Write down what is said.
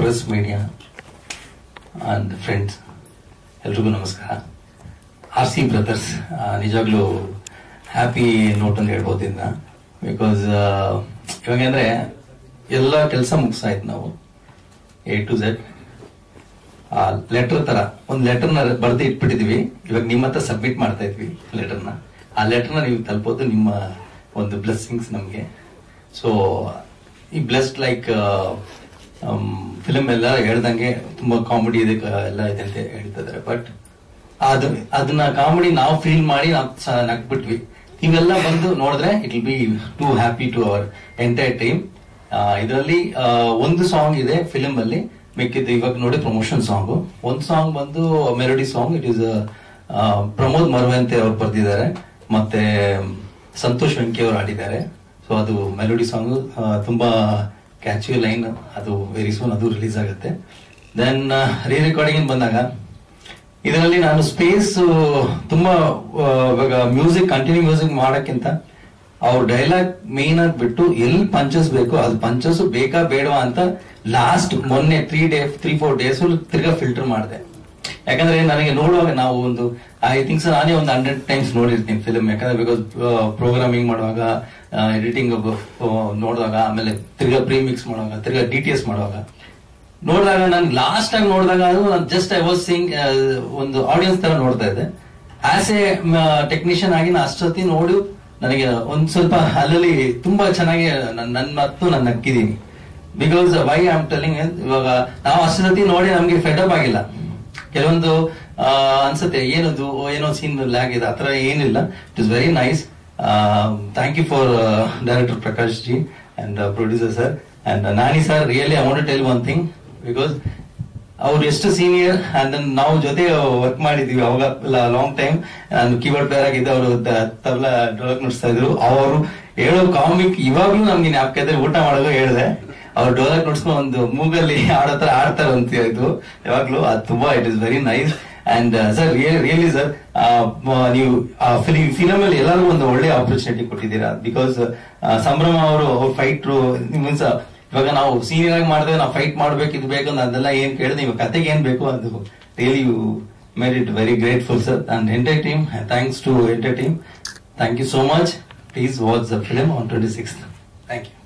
press media and friends ಎಲ್ರಿಗೂ ನಮಸ್ಕಾರ R C brothers ನಿಜವಾಗ್ಲೂ ಹ್ಯಾಪಿ ನೋಟ್ ಅಂತ ಹೇಳ್ಬೋದು ಇದನ್ನ ಬಿಕಾಸ್ ಇವಾಗ ಅಂದ್ರೆ ಎಲ್ಲ ಕೆಲಸ ಮುಗಿಸಾಯ್ತು ನಾವು ಎ ಟು ಝೆಡ್ ಆ ಲೆಟರ್ ತರ ಒಂದ್ ಲೆಟರ್ನ ಬರ್ದು ಇಟ್ಬಿಟ್ಟಿದೀವಿ ಇವಾಗ ನಿಮ್ಮ ಹತ್ರ ಸಬ್ಮಿಟ್ ಮಾಡ್ತಾ ಇದ್ವಿ ಲೆಟರ್ನ ಆ ಲೆಟರ್ನ ನೀವು ತಲುಪೋದು ನಿಮ್ಮ ಒಂದು ಬ್ಲೆಸ್ಸಿಂಗ್ಸ್ ನಮ್ಗೆ ಸೊ ಈ ಬ್ಲೆಸ್ಡ್ ಲೈಕ್ ಫಿಲ್ಮ್ ಎಲ್ಲ ಹೇಳ್ದಂಗೆ ತುಂಬಾ ಕಾಮಿಡಿ ಇದೆ ಕ- ಎಲ್ಲ ಇದೆ ಅಂತ ಹೇಳ್ತಿದ್ದಾರೆ ಬಟ್ ಅದು ಅದನ್ನ ಕಾಮಿಡಿ ನಾವು ಫೀಲ್ ಮಾಡಿ ನಾವು ಸ- ನಗ್ಬಿಟ್ವಿ ನೀವೆಲ್ಲ ಬಂದು ನೋಡಿದ್ರೆ it will be too happy to our entire time ಇದರಲ್ಲಿ ಒಂದು ಸಾಂಗ್ ಇದೆ ಫಿಲ್ಮ್ ಅಲ್ಲಿ ಮಿಕ್ಕಿದ್ದು ಇವಾಗ ನೋಡಿ ಪ್ರಮೋಷನ್ ಸಾಂಗ್ ಒಂದು ಸಾಂಗ್ ಬಂದು melody song it is Pramod Maravanthe ಅವ್ರು ಬರ್ದಿದ್ದಾರೆ ಮತ್ತೆ ಸಂತೋಷ್ ವೆಂಕಿ ಅವರು ಆಡಿದ್ದಾರೆ ಸೊ ಅದು ಮೆಲೋಡಿ ಸಾಂಗ್ ತುಂಬಾ ಕ್ಯಾಚಿ ಲೈನ್ ಅದು ವೆರಿ ಸೂನ್ ಅದು ರಿಲೀಸ್ ಆಗುತ್ತೆ ದೆನ್ ರೀ ರೆಕಾರ್ಡಿಂಗ್ ಬಂದಾಗ ಇದರಲ್ಲಿ ನಾನು ಸ್ಪೇಸ್ ತುಂಬಾ ಆ, ಇವಾಗ ಮ್ಯೂಸಿಕ್ ಕಂಟಿನ್ಯೂ ಮ್ಯೂಸಿಕ್ ಮಾಡಕ್ಕಿಂತ ಅವ್ರ ಡೈಲಾಗ್ ಮೇನ್ ಆಗಿ ಬಿಟ್ಟು ಎಲ್ಲಿ ಪಂಚಸ್ ಬೇಕು ಅದು ಪಂಚಸ್ ಬೇಕಾ ಬೇಡವಾ ಅಂತ ಲಾಸ್ಟ್ ಮೊನ್ನೆ three day three four days ತಿರ್ಗಾ ಫಿಲ್ಟರ್ ಮಾಡಿದೆ ಯಾಕಂದ್ರೆ ನನಗೆ ನೋಡುವಾಗ ನಾವು ಒಂದು ಐ ಥಿಂಕ್ಸ್ ನಾನೇ ಒಂದು ಹಂಡ್ರೆಡ್ ಟೈಮ್ಸ್ ನೋಡಿರ್ತೀನಿ ಫಿಲ್ಮ್ ಯಾಕಂದ್ರೆ ಬಿಕಾಸ್ ಪ್ರೋಗ್ರಾಮಿಂಗ್ ಮಾಡುವಾಗ ಎಡಿಟಿಂಗ್ ನೋಡಿದಾಗ ಆಮೇಲೆ ತಿರ್ಗಾ ಪ್ರೀ ಮಿಕ್ಸ್ ಮಾಡುವಾಗ ತಿರ್ಗಾ ಡಿ ಟಿ ಎಸ್ ಮಾಡುವಾಗ ನೋಡಿದಾಗ ನಾನು ಲಾಸ್ಟ್ ಟೈಮ್ ನೋಡಿದಾಗ ಅದು ಜಸ್ಟ್ ಐ ವಾಸ್ ಸಿಂಗ್ ಒಂದು ಆಡಿಯನ್ಸ್ ತರ ನೋಡ್ತಾ ಇದ್ದೆ ಆಸ್ ಎ ಟೆಕ್ನಿಷಿಯನ್ ಆಗಿ ನಾನು ಅಷ್ಟೊತ್ತಿ ನೋಡಿ ನನಗೆ ಒಂದ್ ಸ್ವಲ್ಪ ಅಲ್ಲಲ್ಲಿ ತುಂಬಾ ಚೆನ್ನಾಗಿ ನನ್- ನನ್ನ ಮತ್ತು ನಾನು ನಕ್ಕಿದೀನಿ ಬಿಕಾಸ್ ವೈ ಆಮ್ ಟೆಲಿಂಗ್ ಇವಾಗ ನಾವು ಅಷ್ಟೊತ್ತಿ ನೋಡಿ ನಮ್ಗೆ ಫೆಡಪ್ ಆಗಿಲ್ಲ ಕೆಲವೊಂದು ಆ, ಅನ್ಸುತ್ತೆ ಏನದು ಓ, ಏನೋ ಸೀನ್ ಲ್ಯಾಗ್ ಇದೆ ಆತರ ಏನಿಲ್ಲ it is very nice thank you for director Prakash ji and producer sir and Nani sir really I want tell one thing because ಅವ್ರು ಎಷ್ಟು ಸೀನಿಯರ್ ಅಂಡ್ ನಾವು ಜೊತೆ ವರ್ಕ್ ಮಾಡಿದೀವಿ ಅವಾಗ ಲಾಂಗ್ ಟೈಮ್ ನಾನು ಕೀಬೋರ್ಡ್ ಪ್ಲೇಯರ್ ಆಗಿದ್ದೆ ಅವರು ತಬಲ ಡೋಲಕ್ ನುಡಿಸ್ತಾ ಇದ್ರು ಅವರು ಹೇಳೋ ಕಾಮಿಕ್ ಇವಾಗ್ಲೂ ನಮ್ಗೆ ಜ್ಞಾಪಕ ಇದೆ ಊಟ ಮಾಡುವಾಗ ಹೇಳಿದೆ ಅವ್ರು ಡೋಲಕ್ ನುಡ್ಸ್ಕೊಂಡು ಒಂದು ಮೂಗಲ್ಲಿ ಆಡೋ ತರ ಆಡ್ತಾರೆ ಅಂತ ಇದು ಯಾವಾಗ್ಲೂ ಅದು ತುಂಬಾ it is very nice and sir really sir ನೀವು ಫಿಲಿಂ ಫಿಲಮ್ ಅಲ್ಲಿ ಎಲ್ಲರಿಗೂ ಒಂದು ಒಳ್ಳೆ ಆಪರ್ಚುನಿಟಿ ಕೊಟ್ಟಿದ್ದೀರಾ ಬಿಕಾಸ್ ಸಂಭ್ರಮ ಅವರು ಅವ್ರ ಫೈಟ್ರು ಮೀನ್ಸ್ ಇವಾಗ ನಾವು ಸೀನಿಯರ್ ಆಗಿ ಮಾಡಿದ್ರೆ ನಾವು ಫೈಟ್ ಮಾಡ್ಬೇಕು ಇದು ಬೇಕು ಅಂತ ಅದೆಲ್ಲ ಏನ್ ಕೇಳಿದ್ರೆ ನೀವು ಕತೆಗೆ ಏನ್ ಬೇಕು ಅದು really you made it very grateful sir and entire team thanks to entire team thank you so much please watch the film on twenty six thank you